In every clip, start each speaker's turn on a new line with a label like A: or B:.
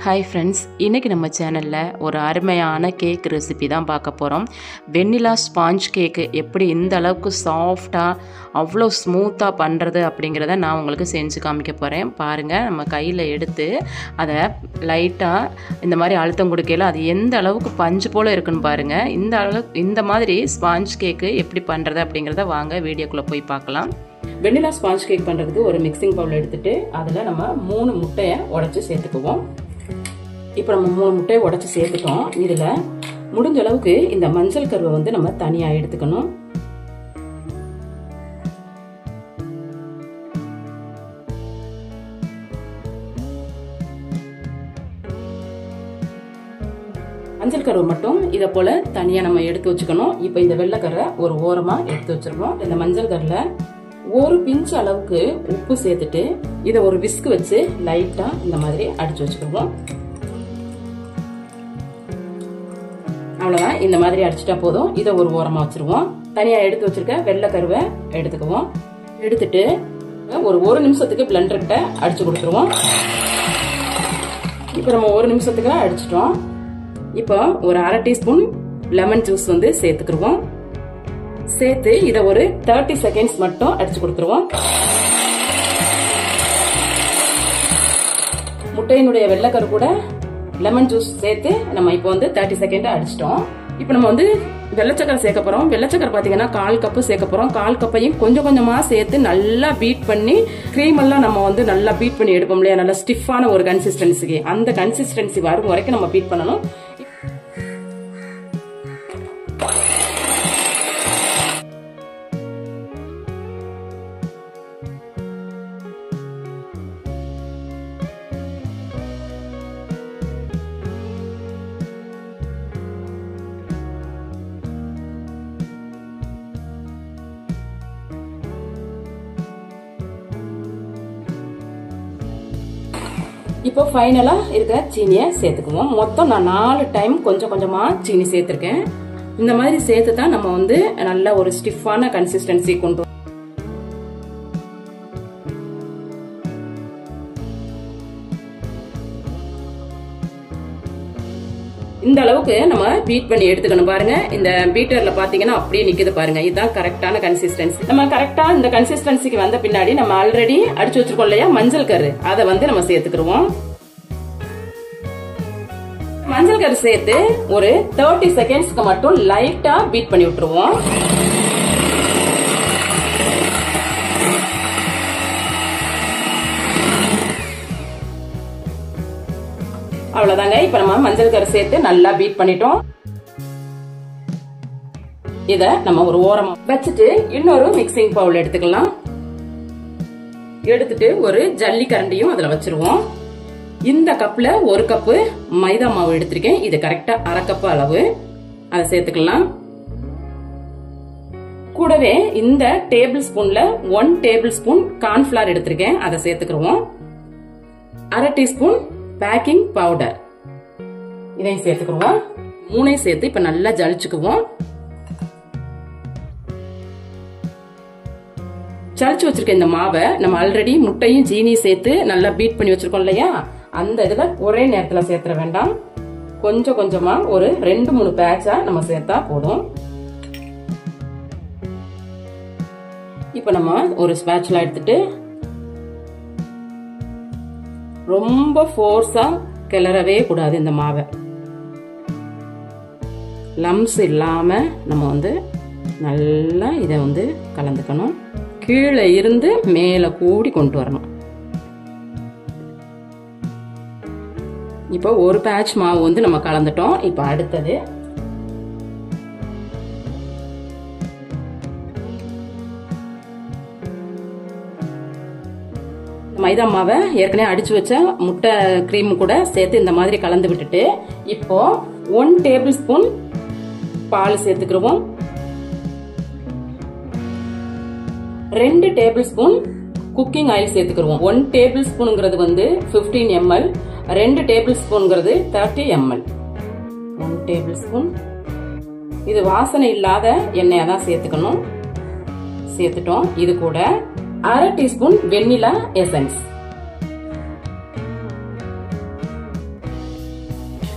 A: hi friends இன்றைக்கி நம்ம சேனலில் ஒரு அருமையான கேக் ரெசிபி தான் பார்க்க போகிறோம் வெண்ணிலா ஸ்பாஞ்ச் கேக்கு எப்படி இந்த அளவுக்கு சாஃப்டாக அவ்வளோ ஸ்மூத்தாக பண்ணுறது அப்படிங்கிறத நான் உங்களுக்கு செஞ்சு காமிக்க போகிறேன் பாருங்கள் நம்ம கையில் எடுத்து அதை லைட்டாக இந்த மாதிரி அழுத்தம் கொடுக்கல அது எந்த அளவுக்கு பஞ்சு போல் இருக்குன்னு பாருங்கள் இந்த அளவுக்கு இந்த மாதிரி ஸ்பாஞ்ச் கேக்கு எப்படி பண்ணுறது அப்படிங்கிறத வாங்க வீடியோக்குள்ளே போய் பார்க்கலாம் வெண்ணிலா ஸ்பாஞ்ச் கேக் பண்ணுறதுக்கு ஒரு மிக்சிங் பவுல் எடுத்துட்டு அதில் நம்ம மூணு முட்டையை உடச்சி சேர்த்துக்குவோம் இப்போ நம்ம மூணு முட்டையை உடச்சி சேர்த்துட்டோம் இதில் முடிஞ்ச அளவுக்கு இந்த மஞ்சள் கருவை வந்து நம்ம தனியாக எடுத்துக்கணும் மஞ்சள் கருவை மட்டும் இதை போல தனியாக நம்ம எடுத்து வச்சுக்கணும் இப்போ இந்த வெள்ளைக்கரை ஒரு ஓரமாக எடுத்து வச்சிருக்கோம் இந்த மஞ்சள் கரில் ஒரு பிஞ்ச் அளவுக்கு உப்பு சேர்த்துட்டு இதை ஒரு விஸ்க் வச்சு லைட்டாக இந்த மாதிரி அடிச்சு வச்சுக்குவோம் அவ்வளோதான் இந்த மாதிரி அடிச்சிட்டா போதும் இதை ஒரு ஓரமாக வச்சிருவோம் தனியாக எடுத்து வச்சிருக்க வெள்ளை கருவை எடுத்துக்குவோம் எடுத்துட்டு ஒரு ஒரு நிமிஷத்துக்கு பிளண்டர்கிட்ட அடிச்சு கொடுத்துருவோம் இப்போ நம்ம ஒரு நிமிஷத்துக்கு அடிச்சிட்டோம் இப்போ ஒரு அரை டீஸ்பூன் லெமன் ஜூஸ் வந்து சேர்த்துக்கிருவோம் சேர்த்து இதை ஒரு தேர்ட்டி செகண்ட்ஸ் மட்டும் அடிச்சு கொடுத்துருவோம் முட்டையினுடைய வெள்ளைக்கரு கூட லெமன் ஜூஸ் சேர்த்து நம்ம இப்போ வந்து தேர்ட்டி செகண்ட் அடிச்சிட்டோம் இப்போ நம்ம வந்து வெள்ளச்சக்கரை சேர்க்க போறோம் வெள்ளச்சக்கரை பாத்தீங்கன்னா கால் கப்பு சேர்க்க போறோம் கால் கப்பையும் கொஞ்சம் கொஞ்சமா சேர்த்து நல்லா பீட் பண்ணி கிரீம் எல்லாம் நம்ம வந்து நல்லா பீட் பண்ணி எடுப்போம் இல்லையா நல்லா ஸ்டிஃபான ஒரு கன்சிஸ்டன்சிக்கு அந்த கன்சிஸ்டன்சி வரும் வரைக்கும் நம்ம பீட் பண்ணணும் இப்போ ஃபைனலா இருக்க சீனியை சேர்த்துக்குவோம் மொத்தம் நான் நாலு டைம் கொஞ்சம் கொஞ்சமா சீனி சேர்த்திருக்கேன் இந்த மாதிரி சேர்த்து தான் நம்ம வந்து நல்ல ஒரு ஸ்டிஃபான கன்சிஸ்டன்சி கொண்டு இந்த அளவுக்கு நம்ம பீட் பண்ணி எடுத்துக்கணும் பாருங்க இந்த பீட்டர்ல பாத்தீங்கன்னா அப்படியே நிக்குது பாருங்க இதுதான் கரெக்டான கன்சிஸ்டன்சி நம்ம கரெக்டா இந்த கன்சிஸ்டன்சிக்கு வந்த பின்னாடி நம்ம ஆல்ரெடி அடிச்சு வச்சிருக்கோம் இல்லையா மஞ்சள் கரு அதை வந்து நம்ம சேர்த்துக்கிருவோம் மஞ்சள் கரு சேர்த்து ஒரு தேர்ட்டி செகண்ட்ஸ்க்கு மட்டும் லைட்டா பீட் பண்ணி விட்டுருவோம் அவ்வளவுதாங்க இப்ப நம்ம மஞ்சள் கரு சேர்த்து நல்லா பீட் பண்ணிட்டோம் இத நம்ம ஒரு ஓரமா வச்சுட்டு இன்னொரு மிக்சிங் பவுல் எடுத்துக்கலாம் எடுத்துட்டு ஒரு ஜல்லி கரண்டியும் அதுல வச்சிருவோம் இந்த கப்ல ஒரு கப்பு மைதா மாவு எடுத்திருக்கேன் இது கரெக்டா அரை கப்பு அளவு அதை சேர்த்துக்கலாம் கூடவே இந்த டேபிள் ஸ்பூன்ல ஒன் டேபிள் ஸ்பூன் கார்ன்ஃபிளார் எடுத்திருக்கேன் அதை சேர்த்துக்கிருவோம் அரை டீஸ்பூன் பேக்கிங் பவுடர் இதையும் சேர்த்துக்குவோம் மூணையும் சேர்த்து இப்ப நல்லா ஜலிச்சுக்குவோம் ஜலிச்சு வச்சிருக்க இந்த மாவை நம்ம ஆல்ரெடி முட்டையும் ஜீனியும் சேர்த்து நல்லா பீட் பண்ணி வச்சிருக்கோம் இல்லையா அந்த இதுல ஒரே நேரத்துல சேர்த்துற வேண்டாம் கொஞ்சம் கொஞ்சமா ஒரு ரெண்டு மூணு பேட்சா நம்ம சேர்த்தா போதும் இப்ப நம்ம ஒரு ஸ்பேட்ச்ல எடுத்துட்டு ரொம்ப ஃபோர்ஸா கிளறவே கூடாது இந்த மாவை லம்ஸ் இல்லாம நம்ம வந்து நல்லா இதை வந்து கலந்துக்கணும் கீழே இருந்து மேலே கூடி கொண்டு வரணும் இப்போ ஒரு பேட்ச் மாவு வந்து நம்ம கலந்துட்டோம் இப்போ அடுத்தது மைதா மாவை ஏற்கனவே அடிச்சு வச்ச முட்டை கிரீம் கூட சேர்த்து இந்த மாதிரி கலந்து விட்டுட்டு இப்போ ஒன் டேபிள் ஸ்பூன் பால் சேர்த்துக்கிறோம் ரெண்டு டேபிள் ஸ்பூன் குக்கிங் ஆயில் சேர்த்துக்கிறோம் ஒன் டேபிள் ஸ்பூனுங்கிறது வந்து பிப்டீன் எம்எல் ரெண்டு டேபிள் ஸ்பூனுங்கிறது thirty ML one table spoon இது வாசனை இல்லாத எண்ணெயை தான் சேர்த்துக்கணும் சேர்த்துட்டோம் இது கூட அரை டீஸ்பூன் வெண்ணிலா எசன்ஸ்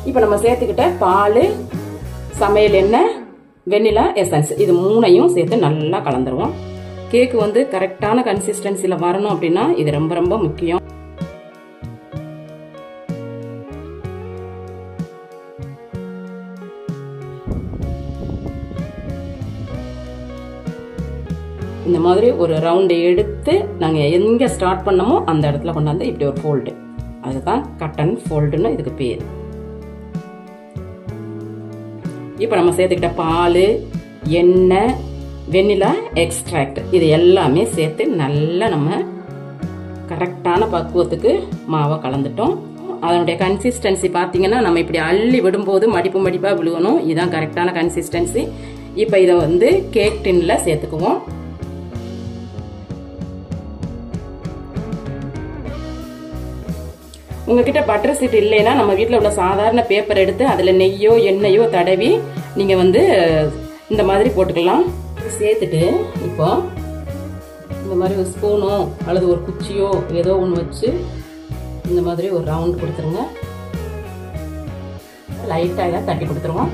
A: இப்போ நம்ம சேர்த்துக்கிட்ட பால் சமையல் எண்ணெய் வெண்ணிலா எசன்ஸ் இது மூணையும் சேர்த்து நல்லா கலந்துருவோம் கேக்கு வந்து கரெக்டான கன்சிஸ்டன்சியில் வரணும் அப்படின்னா இது ரொம்ப ரொம்ப முக்கியம் இந்த மாதிரி ஒரு ரவுண்டு எடுத்து நாங்கள் எங்கே ஸ்டார்ட் பண்ணமோ அந்த இடத்துல கொண்டாந்து இப்படி ஒரு ஃபோல்டு அதுதான் கட்டன் ஃபோல்டுன்னு இதுக்கு பேர் இப்போ நம்ம சேர்த்துக்கிட்ட பால் எண்ணெய் வெண்ணிலா எக்ஸ்ட்ராக்ட் இது எல்லாமே சேர்த்து நல்லா நம்ம கரெக்டான பக்குவத்துக்கு மாவை கலந்துட்டோம் அதனுடைய கன்சிஸ்டன்சி பார்த்தீங்கன்னா நம்ம இப்படி அள்ளி விடும்போது மடிப்பு மடிப்பாக விழுகணும் இதுதான் கரெக்டான கன்சிஸ்டன்சி இப்போ இதை வந்து கேக் டின்னில் சேர்த்துக்குவோம் உங்ககிட்ட பட்டர் சீட் இல்லைன்னா நம்ம வீட்டில் உள்ள சாதாரண பேப்பர் எடுத்து அதில் நெய்யோ எண்ணெயோ தடவி நீங்கள் வந்து இந்த மாதிரி போட்டுக்கலாம் சேர்த்துட்டு இப்போ இந்த மாதிரி ஒரு ஸ்பூனோ அல்லது ஒரு குச்சியோ ஏதோ ஒன்று வச்சு இந்த மாதிரி ஒரு ரவுண்ட் கொடுத்துருங்க லைட்டாக இதை தட்டி கொடுத்துருவோம்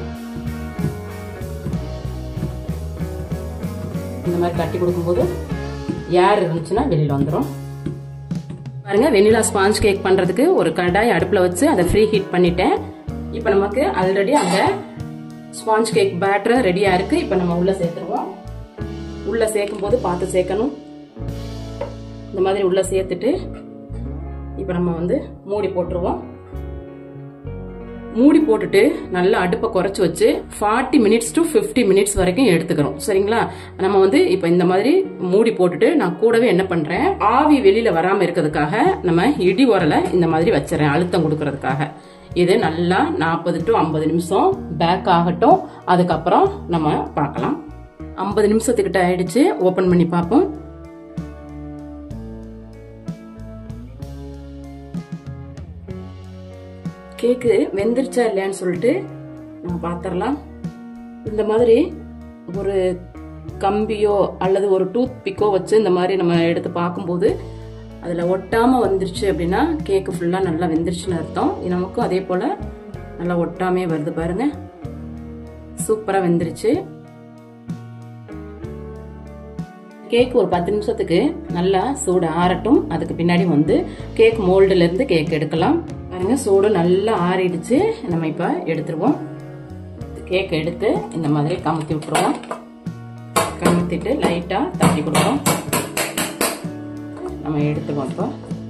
A: இந்த மாதிரி தட்டி கொடுக்கும்போது ஏர் இருந்துச்சுன்னா வெளியில் வந்துடும் பாருங்க வெனிலா ஸ்பாஞ்ச் கேக் பண்றதுக்கு ஒரு கடாய் அடுப்புல வச்சு அதை ஃப்ரீ ஹீட் பண்ணிட்டேன் இப்போ நமக்கு ஆல்ரெடி அந்த ஸ்பாஞ்ச் கேக் பேட்டர் ரெடியா இருக்கு இப்போ நம்ம உள்ள சேர்த்துருவோம் உள்ள சேர்க்கும் போது பார்த்து சேர்க்கணும் இந்த மாதிரி உள்ள சேர்த்துட்டு இப்போ நம்ம வந்து மூடி போட்டுருவோம் மூடி போட்டுட்டு நல்லா அடுப்பை குறைச்சி வச்சு forty minutes to fifty minutes வரைக்கும் எடுத்துக்கிறோம் சரிங்களா நம்ம வந்து இப்போ இந்த மாதிரி மூடி போட்டுட்டு நான் கூடவே என்ன பண்றேன் ஆவி வெளியில வராம இருக்கிறதுக்காக நம்ம இடி உரலை இந்த மாதிரி வச்சிடறேன் அழுத்தம் கொடுக்கறதுக்காக இது நல்லா நாற்பது டு ஐம்பது நிமிஷம் பேக் ஆகட்டும் அதுக்கப்புறம் நம்ம பார்க்கலாம் ஐம்பது நிமிஷத்துக்கிட்ட ஆயிடுச்சு ஓப்பன் பண்ணி பார்ப்போம் கேக்கு வெந்துருச்சா இல்லையான்னு சொல்லிட்டு நம்ம பார்த்துடலாம் இந்த மாதிரி ஒரு கம்பியோ அல்லது ஒரு டூத் பிக்கோ வச்சு இந்த மாதிரி நம்ம எடுத்து பார்க்கும்போது அதில் ஒட்டாமல் வந்துருச்சு அப்படின்னா கேக்கு ஃபுல்லாக நல்லா வெந்துருச்சுன்னு அர்த்தம் நமக்கும் அதே போல் நல்லா ஒட்டாமே வருது பாருங்க சூப்பராக வெந்துருச்சு கேக் ஒரு பத்து நிமிஷத்துக்கு நல்லா சூடு ஆறட்டும் அதுக்கு பின்னாடி வந்து கேக் மோல்டுல இருந்து கேக் எடுக்கலாம் பாருங்க சூடு நல்லா ஆறிடுச்சு நம்ம இப்ப எடுத்துருவோம் கேக் எடுத்து இந்த மாதிரி கமுத்தி விட்டுருவோம் கமுத்திட்டு லைட்டா தட்டி கொடுப்போம் நம்ம எடுத்துருவோம் இப்போ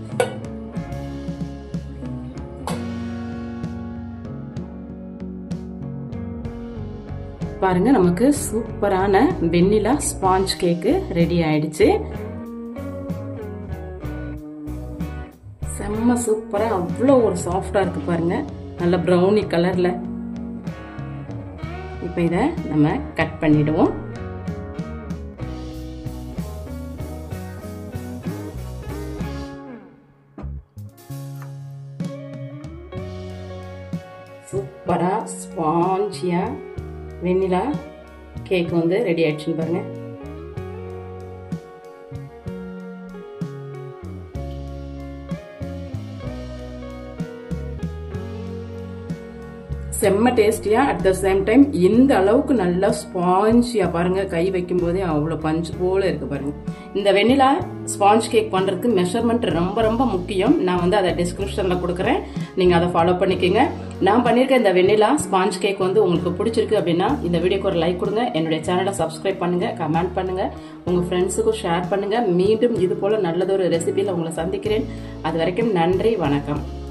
A: பாருங்க நமக்கு சூப்பரான வெண்ணிலா ஸ்பாஞ்ச் கேக்கு ரெடி ஆயிடுச்சு செம்ம சூப்பரா அவ்வளோ ஒரு சாஃப்டா இருக்கு பாருங்க நல்ல ப்ரௌனி கலர்ல இப்போ இதை நம்ம கட் பண்ணிடுவோம் சூப்பரா ஸ்பாஞ்சியா வெண்ணிலா கேக் வந்து ரெடி ஆயிடுச்சுன்னு பாருங்க செம்ம டேஸ்டியா அட் த சேம் டைம் இந்த அளவுக்கு நல்லா ஸ்பாஞ்சியா பாருங்க கை வைக்கும் போதே அவ்வளவு பஞ்சு போல இருக்கு பாருங்க இந்த வெண்ணிலா ஸ்பாஞ்ச் கேக் பண்றதுக்கு மெஷர்மெண்ட் ரொம்ப ரொம்ப முக்கியம் நான் வந்து அதை டிஸ்கிரிப்ஷன்ல கொடுக்குறேன் நீங்க அதை ஃபாலோ பண்ணிக்கோங்க நான் பண்ணிருக்க இந்த வெண்ணிலா ஸ்பாஞ்ச் கேக் வந்து உங்களுக்கு பிடிச்சிருக்கு அப்படின்னா இந்த வீடியோக்கு ஒரு லைக் கொடுங்க என்னுடைய சேனலை சப்ஸ்கிரைப் பண்ணுங்க கமெண்ட் பண்ணுங்க உங்க ஃப்ரெண்ட்ஸுக்கும் ஷேர் பண்ணுங்க மீண்டும் இது போல நல்லதொரு ரெசிபியில் உங்களை சந்திக்கிறேன் அது வரைக்கும் நன்றி வணக்கம்